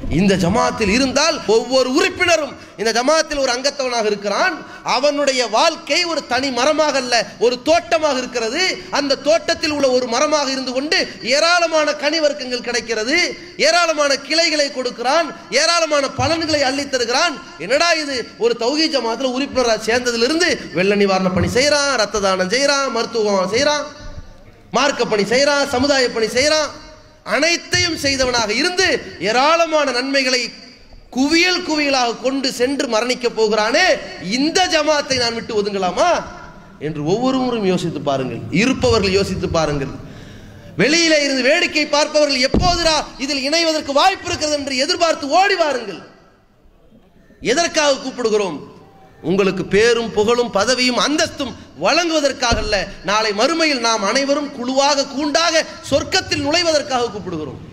இந்த ஜமாத்தில் இருந்தால் ஒவ்வொரு உறுப்பினரும் இந்த ஜமாத்தில் ஒரு அங்கத்தவனாக இருக்கிறான் அவனுடைய வாழ்க்கை ஒரு தனி மரமாக அல்ல ஒரு தோட்டமாக இருக்கிறது அந்த தோட்டத்தில் உள்ள ஒரு மரமாக இருந்து கொண்டு ஏராளமான கனிவர்க்கங்கள் கிடைக்கிறது ஏராளமான கிளைகளை கொடுக்கிறான் ஏராளமான பலன்களை அள்ளித் தருகிறான் என்னடா இது ஒரு தௌஹீ ஜமாத்தில் உறுப்பினராக சேர்ந்ததிலிருந்து வெள்ள நிவாரண பணி செய்கிறான் ரத்த தானம் செய்கிறான் மருத்துவம் செய்கிறான் மார்க்க பணி செய்கிறான் சமுதாய பணி செய்கிறான் அனைத்தையும் செய்தவனாக இருந்து ஏராளமான நன்மைகளை குவியல் குவியலாக கொண்டு சென்று மரணிக்க போகிறானே இந்த ஜமாத்தை நான் விட்டு ஒதுங்கலாமா என்று ஒவ்வொருவரும் யோசித்து பாருங்கள் இருப்பவர்கள் யோசித்து பாருங்கள் வெளியிலே இருந்து வேடிக்கை பார்ப்பவர்கள் எப்போதுடா இதில் இணைவதற்கு வாய்ப்பு இருக்கிறது என்று எதிர்பார்த்து ஓடி வாருங்கள் எதற்காக கூப்பிடுகிறோம் உங்களுக்கு பேரும் புகழும் பதவியும் அந்தஸ்தும் வழங்குவதற்காக அல்ல நாளை மறுமையில் நாம் அனைவரும் குழுவாக கூண்டாக சொர்க்கத்தில் நுழைவதற்காக கூப்பிடுகிறோம்